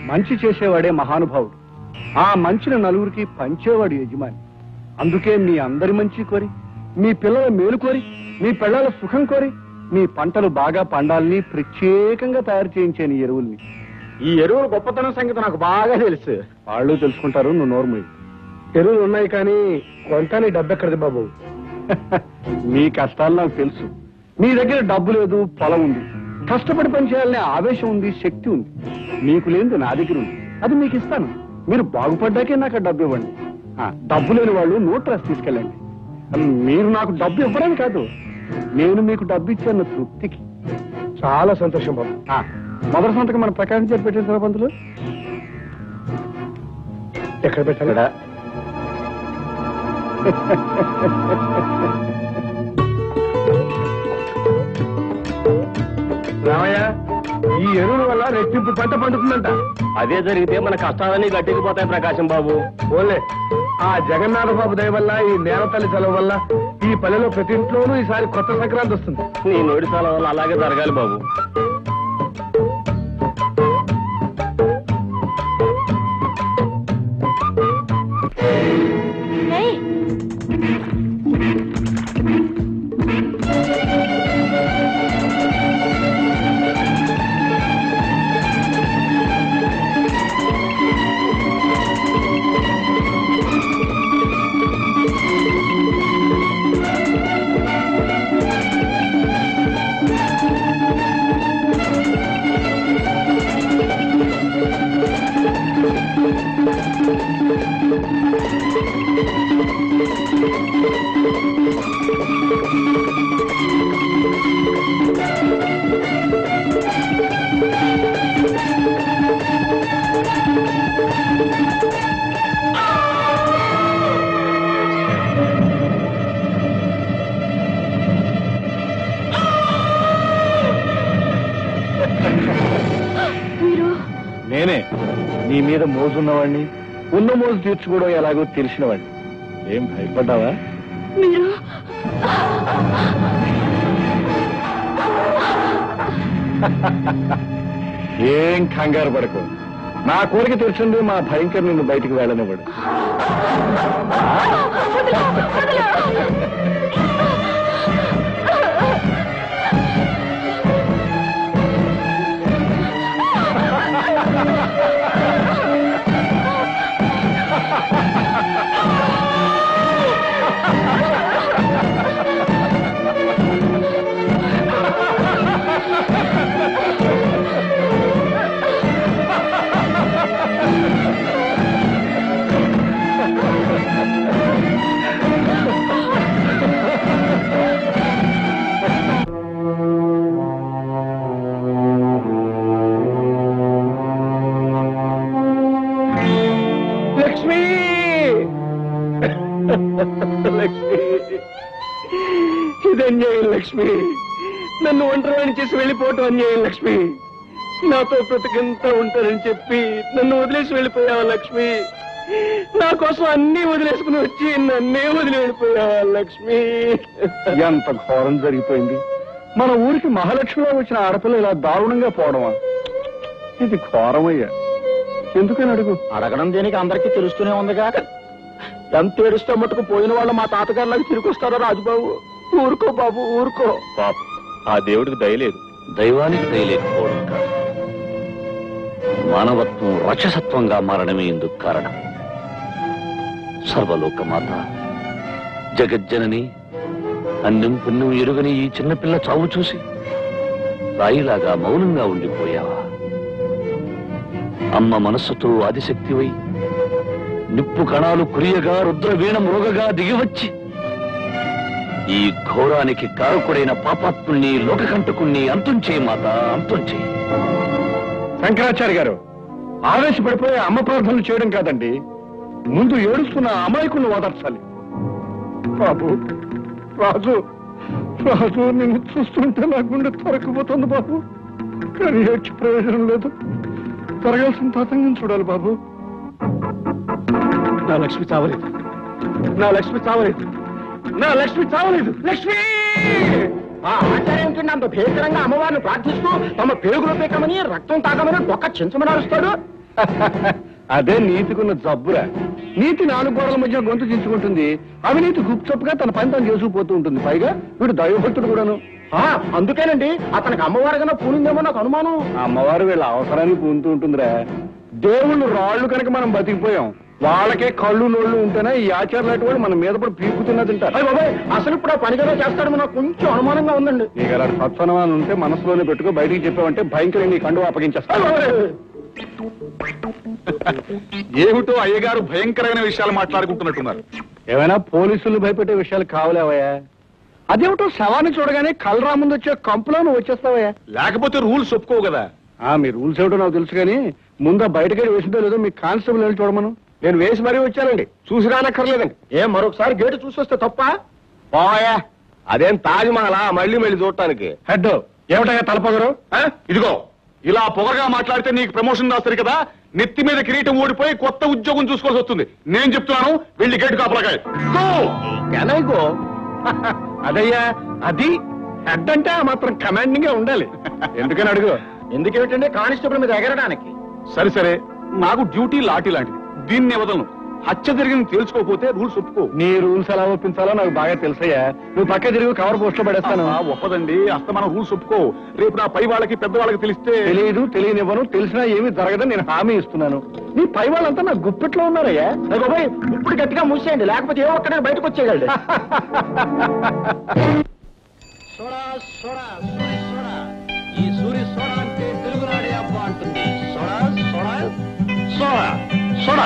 మంచి చేసేవాడే మహానుభావుడు ఆ మంచిని నలుగురికి పంచేవాడు యజమాని అందుకే మీ అందరి మంచి కోరి మీ పిల్లల మేలు కోరి మీ పిల్లల సుఖం కోరి మీ పంటలు బాగా పండాలని ప్రత్యేకంగా తయారు చేయించాను ఈ ఎరువుల్ని ఈ ఎరువుల గొప్పతనం సంగతి నాకు బాగా తెలుసు వాళ్ళు తెలుసుకుంటారు నువ్వు నోర్మూయి ఎరువులు ఉన్నాయి కానీ కొంటాని డబ్బు ఎక్కడిది బాబు మీ కష్టాలు నాకు తెలుసు మీ దగ్గర డబ్బు లేదు పొలం ఉంది కష్టపడి పని చేయాలనే ఆవేశం ఉంది శక్తి ఉంది మీకు లేనిది నా దగ్గర ఉంది అది మీకు ఇస్తాను మీరు బాగుపడ్డాకే నాకు ఆ డబ్బు ఇవ్వండి ఆ, డబ్బు లేని వాళ్ళు నోట్ రాసి తీసుకెళ్ళండి మీరు నాకు డబ్బు ఇవ్వడం కాదు నేను మీకు డబ్బు ఇచ్చాను తృప్తికి చాలా సంతోషం బాబు ఆ, మొదటి సంతకం మన ప్రకాశం చేసి పెట్టేసారా పంతులు ఎక్కడ పెట్టాలి రామయ్య ఈ ఎరువుల వల్ల రెట్టింపు పంట పండుతుందంట అదే జరిగితే మన కష్టాలన్నీ గట్టెక్కిపోతాయి ప్రకాశం బాబు ఓలే ఆ జగన్నాథ బాబు దయ వల్ల ఈ నేల తల్లి సెలవు వల్ల ఈ పల్లెలో ప్రతి ఇంట్లోనూ ఈసారి కొత్త సంక్రాంతి వస్తుంది నీ నోటి సాల వల్ల అలాగే జరగాలి బాబు ఏయ్, మీరు నేనే నీ మీద మోజున్నవాడిని ఉన్న మోజు తీర్చుకోవడం ఎలాగో తెలిసినవాడిని ఏం భయపడ్డావా మీరు ఏం కంగారు పడకు నా కోరిక తెలిసింది మా భయంకర్ నిన్ను బయటికి వెళ్ళనివ్వడు లక్ష్మి లక్ష్మి ఇది అన్యాయం లక్ష్మి నన్ను ఒంటరివాణి చేసి వెళ్ళిపోవటం అన్యాయం లక్ష్మి నాతో బ్రతికంతా ఉంటారని చెప్పి నన్ను వదిలేసి వెళ్ళిపోయావా లక్ష్మి నా కోసం అన్ని వదిలేసుకుని వచ్చి నన్నే వదిలి వెళ్ళిపోయావా లక్ష్మి ఎంత ఘోరం జరిగిపోయింది మన ఊరికి మహాలక్ష్మిలో వచ్చిన ఆడపిల్ల ఇలా దారుణంగా పోవడమా ఇది ఘోరమయ్యా ఎందుకని అడుగు అడగడం దేనికి అందరికీ తెలుస్తూనే ఉందిగా ఎంత ఏడుస్తే మటుకు పోయిన వాళ్ళు మా తాతగారిలాగా తిరిగి వస్తారో రాజుబాబు ఊరుకో బాబు ఊరుకో పాప ఆ దేవుడికి దయలేదు దైవానికి దయలేకపోవడం కాదు మానవత్వం రక్షసత్వంగా మారడమే ఇందుకు కారణం సర్వలోకమాత జగజ్జనని అన్నం పుణ్యం ఎరుగని ఈ చిన్నపిల్ల చావు చూసి రాయిలాగా మౌనంగా ఉండిపోయావా అమ్మ మనస్సుతో ఆదిశక్తివై నిప్పు కణాలు కురియగా రుద్రవీణ మృగగా దిగివచ్చి ఈ ఘోరానికి కారకుడైన పాపాత్ముల్ని లోకకంటకుణ్ణి అంతం చేయి మాత అంతం చేయి శంకరాచార్య గారు ఆవేశపడిపోయి అమ్మ ప్రార్థనలు చేయడం కాదండి ముందు ఏడుస్తున్న అమాయకులను ఓదార్చాలి బాబు రాజు రాజు నిన్ను చూస్తుంటే నా గుండె తరకపోతుంది బాబు కానీ ఏడ్చి ప్రయోజనం లేదు జరగాల్సిన తతంగం చూడాలి బాబు నా లక్ష్మి చావలేదు నా లక్ష్మి చావలేదు నా లక్ష్మి చావలేదు లక్ష్మి ఆ ఆచార్యం అంత భీకరంగా అమ్మవారిని ప్రార్థిస్తూ తమ పేగులు పీకమని రక్తం తాగమని డొక్క చించమని అరుస్తాడు అదే నీతికున్న జబ్బురా నీతి నాలుగు గోడల మధ్య గొంతు చించుకుంటుంది అవినీతి గుప్చప్పుగా తన పని తను చేసుకుపోతూ ఉంటుంది పైగా వీడు దైవభక్తుడు కూడాను ఆ, అందుకేనండి అతనికి అమ్మవారి కన్నా పూనిందేమో నాకు అనుమానం ఆ అమ్మవారు వీళ్ళ అవసరానికి పూనుతూ ఉంటుందిరా దేవుళ్ళు రాళ్ళు కనుక మనం బతికిపోయాం వాళ్ళకే కళ్ళు నోళ్ళు ఉంటేనే ఈ ఆచారాలు వాళ్ళు మన మీద పడి పీకుతున్నా తింటారు అయ్య బాబాయ్ అసలు ఇప్పుడు ఆ పని కదా చేస్తాడని నాకు కొంచెం అనుమానంగా ఉందండి నీకు అలాంటి సత్సనమానం ఉంటే మనసులోనే పెట్టుకో బయటికి చెప్పావంటే భయంకరంగా నీ కండు అప్పగించేస్తా అయ్య బాబాయ్. ఏమిటో అయ్యగారు భయంకరమైన విషయాలు మాట్లాడుకుంటున్నట్టున్నారు ఏమైనా పోలీసులు భయపెట్టే విషయాలు కావలేవయ్యా అదేమిటో శవాన్ని చూడగానే కలరా ముందు వచ్చే కంపులో నువ్వు వచ్చేస్తావయ్యా లేకపోతే రూల్స్ ఒప్పుకోవు కదా ఆ మీ రూల్స్ ఏమిటో నాకు తెలుసు కానీ ముందా బయటకెళ్ళి వేసిందో లేదో మీ కానిస్టేబుల్ వెళ్ళి చూడమను నేను వేసి మరీ వచ్చానండి చూసి రానక్కర్లేదండి ఏ మరొకసారి గేటు చూసి వస్తే తప్ప పోయా అదేం తాజ్మహల్ మళ్ళీ మళ్ళీ చూడటానికి హెడ్ ఏమిటయ్యా తలపగరు ఆ? ఇదిగో ఇలా పొగరగా మాట్లాడితే నీకు ప్రమోషన్ రాస్తారు కదా నెత్తి మీద కిరీటం ఓడిపోయి కొత్త ఉద్యోగం చూసుకోవాల్సి వస్తుంది నేను చెప్తున్నాను వెళ్ళి గేటు కాపలాకాయ కెనైగో అదయ్యా అది హెడ్ అంటే ఆ మాత్రం కమాండింగ్ ఉండాలి ఎందుకని అడుగు ఎందుకేమిటంటే కానిస్టేబుల్ మీద ఎగరడానికి సరే సరే నాకు డ్యూటీ లాఠీ లాంటిది దీన్ని వదలను హత్య జరిగింది తేల్చుకోకపోతే రూల్స్ ఒప్పుకో నీ రూల్స్ ఎలా ఒప్పించాలో నాకు బాగా తెలుసయ్యా నువ్వు పక్క తిరిగి కవర్ పోస్ట్ లో పడేస్తాను ఆ, ఒప్పదండి అస్తమానం రూల్స్ ఒప్పుకో రేపు నా పై వాళ్ళకి పెద్ద వాళ్ళకి తెలిస్తే తెలియదు తెలియనివ్వను తెలిసినా ఏమీ జరగదని నేను హామీ ఇస్తున్నాను నీ పై వాళ్ళంతా నా గుప్పెట్లో ఉన్నారయ్యా అయ్య బాబాయ్ ఇప్పుడు గట్టిగా మూసేయండి లేకపోతే ఏ ఒక్కడే బయటకు వచ్చేయగలడు ఈ సూర్య సోడా అంటే తెలుగునాడే అబ్బా అంటుంది సోడా సోడా సోడా సోడా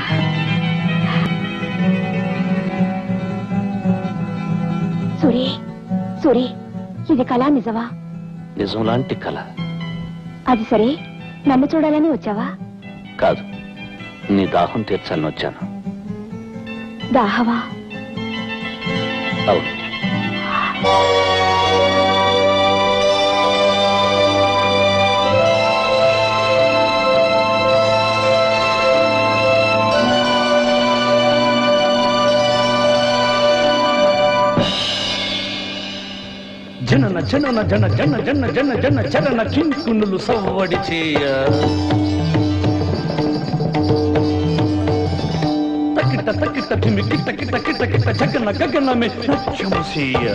సూరి సూరి ఇది కళా నిజవా నిజం లాంటి కళ అది సరే నన్ను చూడాలని వచ్చావా కాదు నీ దాహం తీర్చాలని వచ్చాను దాహవా అవును జనన జనన జన జన జన జన జన జనన కింకునులు సవ్వడి చేయ తకిట తకిట తిమి కిట కిట కిట కిట జగన గగనమే నత్యము చేయ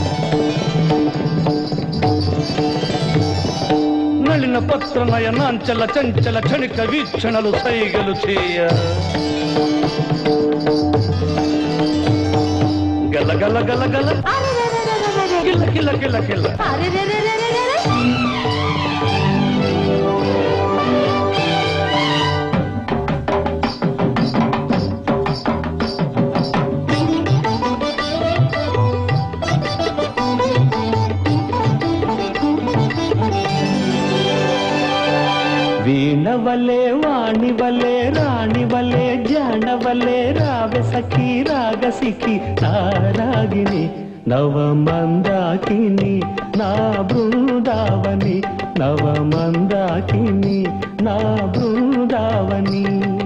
నళిన పత్ర నయనాంచల చంచల క్షణిక వీక్షణలు సైగలు చేయ గల గల గల గల కిల కిల కిల కిల వీణవలే వాణివలే రాణివలే జానవలే రావె సఖి రాగసికి నారాగిని నవమందాకిని నా బృందావని నవమందాకిని నా బృందావని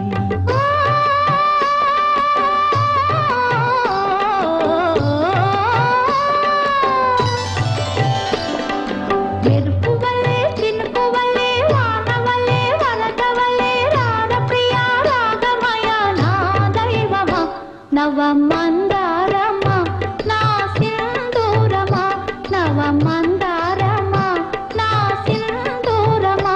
మెరుపు వల్లే చినుకు వల్లే వాన వల్లే వలక వల్లే రాగ ప్రియా రాగమయ నా దైవమా నవ మందారమా నా సింధూరమా నవ మందారమా నా సింధూరమా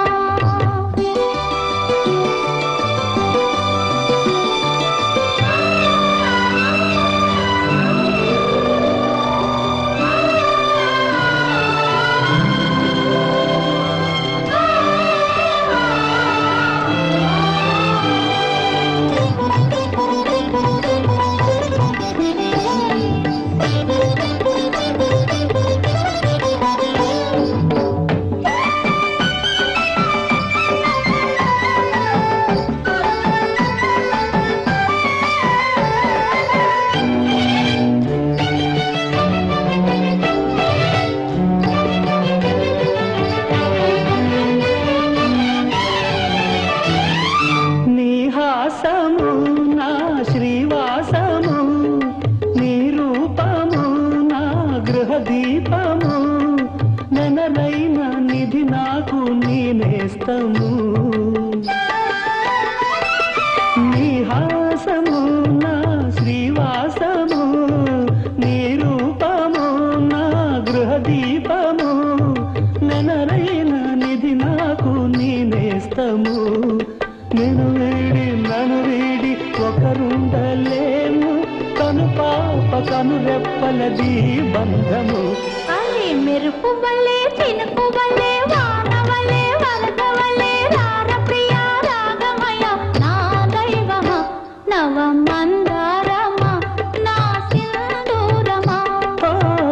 నేను వీడి నన్ను వీడి ఒకరుండలేము కను పాప కను రెప్పలది బంధము అరే మెరుపు వల్లే చినుకు వల్లే వాన వల్లే వరద వల్లే రార ప్రియా రాగమయ నా దైవమ నవ మందారమ నా సింధూరమా ఓ,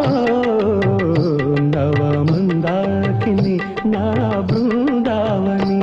నవమందాకిని నా బృందావని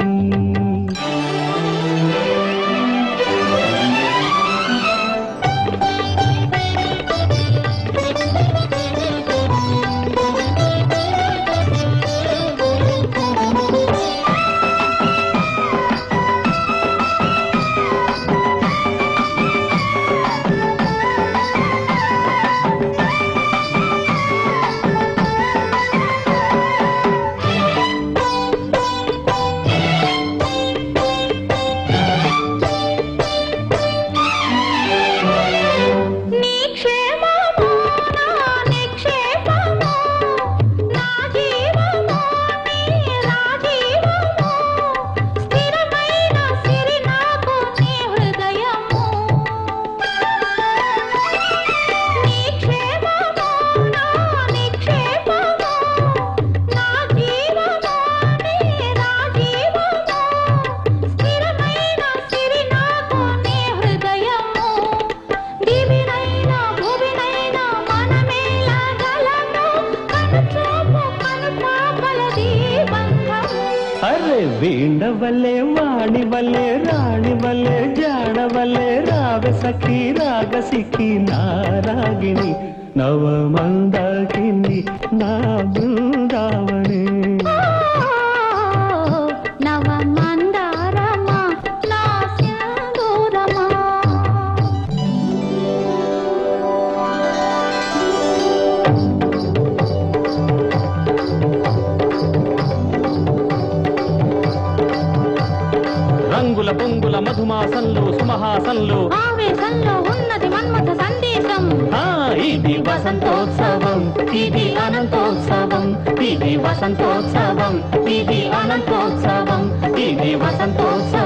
నీ క్షేమము నా నిక్షేపము నా జీవము నీ రాజీవము స్థిరమైన సిరి నాకు నీ హృదయము నీ క్షేమము నా నిక్షేపము నా జీవము నీ రాజీవము స్థిరమైన సిరి నాకు నీ హృదయము దివినైనా భువినైనా మనమేలా గలము కనుచూపు కనుపాపలది బంధము అరే వీణ వల్లే వాణి వల్లే రాణి వల్లే జాడ వల్లే రాగ సఖి రాగ సిఖి నారాగిణి నవమందాకిని నా బృందావని నవ మందారమా నా సింధూరమా రంగుల పొంగుల మధుమాసంలో సుమహాసంలో ఆవేశంలో ఉన్నది మన్మథ సందేశం ఆ, ఇది వసంతోత్సవం ఇది అనంతోత్సవం ఇది వసంతోత్సవం ఇది అనంతోత్సవం ఇది వసంతోత్సవం